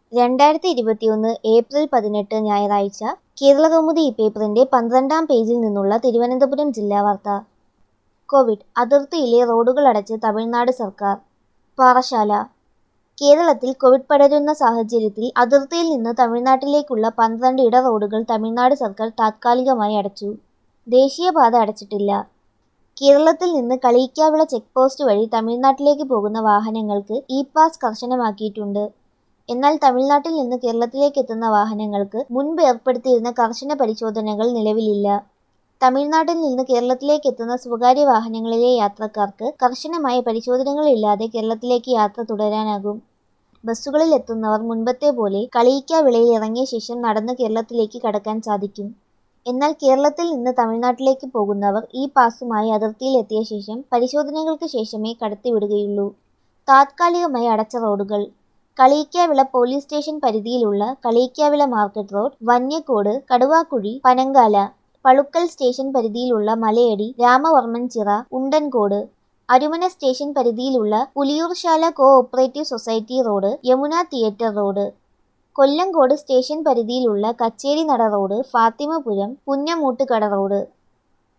രണ്ടായിരത്തി ഇരുപത്തിയൊന്ന് ഏപ്രിൽ പതിനെട്ട് ഞായറാഴ്ച കേരളകൗമുദി ഈ പേപ്പറിന്റെ പന്ത്രണ്ടാം പേജിൽ നിന്നുള്ള തിരുവനന്തപുരം ജില്ലാ വാർത്ത കോവിഡ് അതിർത്തിയിലെ റോഡുകൾ അടച്ച് തമിഴ്നാട് സർക്കാർ പാറശാല കേരളത്തിൽ കോവിഡ് പടരുന്ന സാഹചര്യത്തിൽ അതിർത്തിയിൽ നിന്ന് തമിഴ്നാട്ടിലേക്കുള്ള പന്ത്രണ്ട് ഇട റോഡുകൾ തമിഴ്നാട് സർക്കാർ താത്കാലികമായി അടച്ചു ദേശീയപാത അടച്ചിട്ടില്ല കേരളത്തിൽ നിന്ന് കളിയിക്കാവിള ചെക്ക് പോസ്റ്റ് വഴി തമിഴ്നാട്ടിലേക്ക് പോകുന്ന വാഹനങ്ങൾക്ക് ഇ പാസ് കർശനമാക്കിയിട്ടുണ്ട് എന്നാൽ തമിഴ്നാട്ടിൽ നിന്ന് കേരളത്തിലേക്ക് എത്തുന്ന വാഹനങ്ങൾക്ക് മുൻപ് ഏർപ്പെടുത്തിയിരുന്ന കർശന പരിശോധനകൾ നിലവിലില്ല തമിഴ്നാട്ടിൽ നിന്ന് കേരളത്തിലേക്ക് എത്തുന്ന സ്വകാര്യ വാഹനങ്ങളിലെ യാത്രക്കാർക്ക് കർശനമായ പരിശോധനകളില്ലാതെ കേരളത്തിലേക്ക് യാത്ര തുടരാനാകും ബസ്സുകളിൽ എത്തുന്നവർ മുൻപത്തെ പോലെ കളിയിക്കാവിളയിൽ ഇറങ്ങിയ ശേഷം നടന്ന് കേരളത്തിലേക്ക് കടക്കാൻ സാധിക്കും എന്നാൽ കേരളത്തിൽ നിന്ന് തമിഴ്നാട്ടിലേക്ക് പോകുന്നവർ ഈ പാസുമായി അതിർത്തിയിൽ എത്തിയ ശേഷം പരിശോധനകൾക്ക് ശേഷമേ കടത്തിവിടുകയുള്ളൂ താത്കാലികമായി അടച്ച റോഡുകൾ കളിയിക്കാവിള പോലീസ് സ്റ്റേഷൻ പരിധിയിലുള്ള Kaliyikkavila market road Vanniyakode Kaduvakuzhi Panankala Palukal station പരിധിയിലുള്ള മലയടി രാമവർമ്മൻ ചിറ ഉണ്ടൻകോട് അരുമന സ്റ്റേഷൻ പരിധിയിലുള്ള Puliyoorsala co operative society road Yamuna theatre road Kollankode station പരിധിയിലുള്ള കച്ചേരി നട റോഡ് ഫാത്തിമപുരം പുന്നമൂട്ടുകട റോഡ്